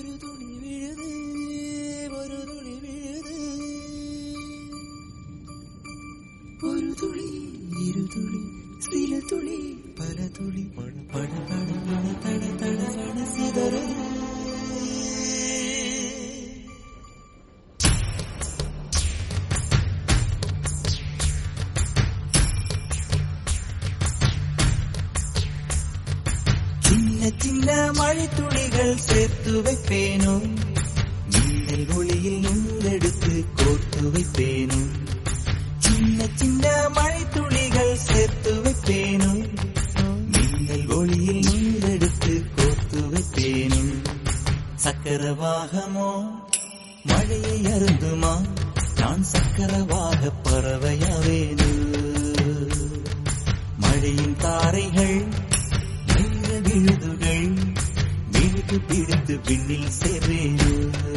ஒரு துளி விழுது ஒரு துளி விழுது ஒரு துளி இரு துளி சில துளி பல துளி பட பட பட பட தட தட தட சிதறது சின்ன சின்ன மழை துளிகள் சேர்த்து வைப்பேனோ மின்னல் ஒளியில் நுண்ணெடுத்து கோர்த்து வைப்பேனோ சின்ன சின்ன மழை துளிகள் சேர்த்து வைப்பேனோ மின்னல் ஒளியில் நுண்ணெடுத்து கோர்த்து வைப்பேனோ சக்கரவாகமோ மழையை அருந்துமா நான் சக்கரவாக பறவையாவேனு மழையின் தாரைகள் மெல்ல விழுதுகள் விழுது பிடித்து விண்ணில் சேர்வேனு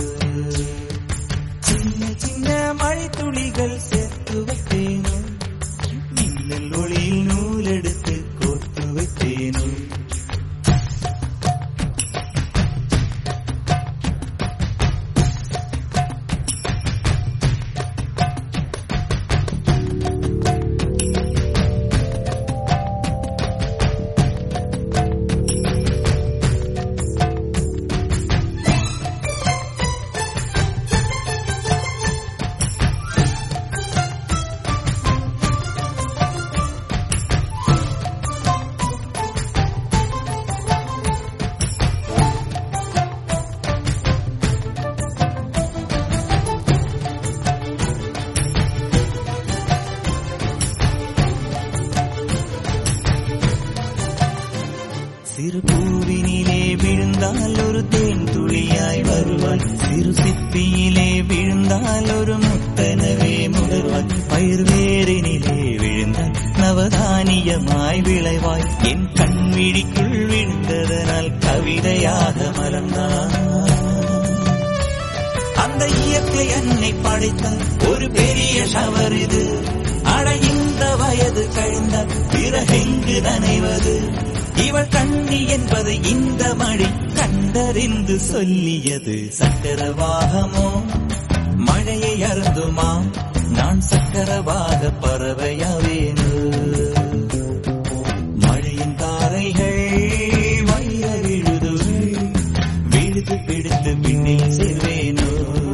சின்ன சின்ன மழை துளிகள் சேர்த்து வைப்பேனோ மின்னல் ஒளியில் நூலெடுத்து கோர்த்து வைப்பேனோ சிறு பூவினிலே விழுந்தால் ஒரு தேன் துளியாய் வருவாள் சிறு சிப்பியிலே விழுந்தால் ஒரு முத்தனவே முடர்வாள் பயிர் வேரினிலே விழுந்தால் நவதானியமாய் விளைவாய் என் கண் விழிக்குள் விழுந்ததனால் கவிதையாக மலர்ந்தான் அந்த இயற்கை என்னை படைத்தால் ஒரு பெரிய ஷவர் இது அட இந்த வயது கழிந்தால் பிறகெங்கு நனைவது இவள் கண்ணி என்பது இந்த மழை கண்டறிந்து சொல்லியது சக்கரவாகமோ மழையை அருந்துமா நான் சக்கரவாக பறவையாவேனு மழையின் தாரைகள் வைர விழுதுகள் விழுது பிடித்து பின்னில் சேர்வேனோ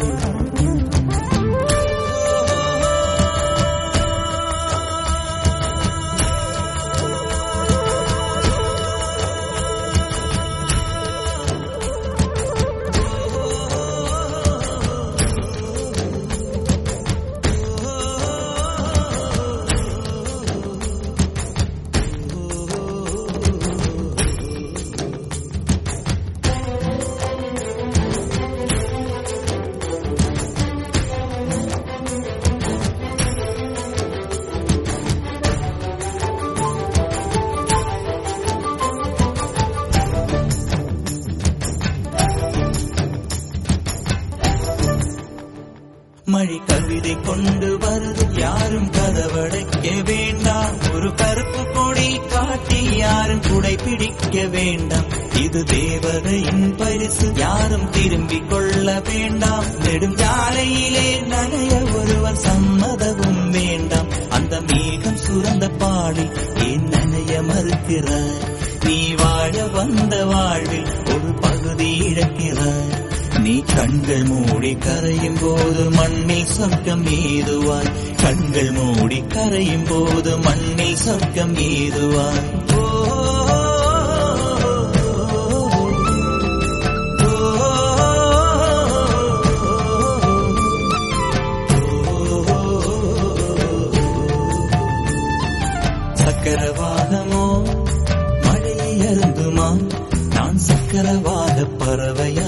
மழை கவிதை கொண்டு வருது யாரும் கதவடைக்க வேண்டாம் ஒரு கருப்பு கொடி காட்டி யாரும் குடை பிடிக்க வேண்டாம் இது தேவதையின் பரிசு யாரும் திரும்பிக் கொள்ள வேண்டாம் நெடுஞ்சாலையிலே நனைய ஒருவர் சம்மதமும் வேண்டாம் அந்த மேகம் சுரந்த பாடி ஏன் நனைய மறுக்கிறாய் நீ வாழ வந்த வாழ்வில் ஒரு பகுதி இழக்கிறாய் நீ கண்கள் மூடி கரையும் போது மண்ணில் சொர்க்கம் ஏதுவாய் கண்கள் மூடி கரையும் போது மண்ணில் சொர்க்கம் ஏதுவாய் ஓ, சக்கரவாகமோ மழையை அருந்துமா நான் சக்கரவாக பறவையா